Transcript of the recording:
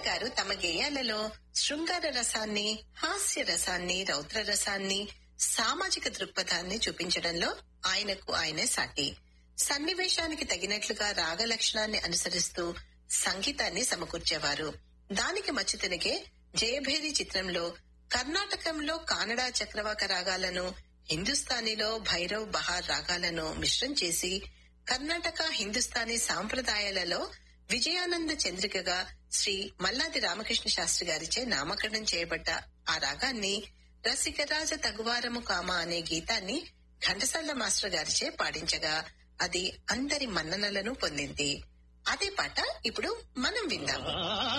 గారు తమ గేయాలలో శృంగార రసాన్ని హాస్య రసాన్ని రౌద్ర రసాన్ని సామాజిక దృక్పథాన్ని చూపించడంలో ఆయనకు ఆయనే సాటి సన్నివేశానికి తగినట్లుగా రాగ లక్షణాన్ని అనుసరిస్తూ సంగీతాన్ని సమకూర్చేవారు దానికి మచ్చుతనికే జయభేరి చిత్రంలో కర్ణాటకంలో కానడా చక్రవాక రాగాలను హిందుస్థానీలో భైరవ్ బహార్ రాగాలను మిశ్రం చేసి కర్ణాటక హిందుస్థానీ సాంప్రదాయాలలో విజయానంద చంద్రికగా శ్రీ మల్లాది రామకృష్ణ శాస్త్రి గారిచే నామకరణం చేయబడ్డ ఆ రాగాన్ని రసికరాజ తగువారము కామ అనే గీతాన్ని ఘంటసాల మాస్టర్ గారిచే పాడించగా అది అందరి మన్ననలను పొందింది అదే పాట ఇప్పుడు మనం విందాము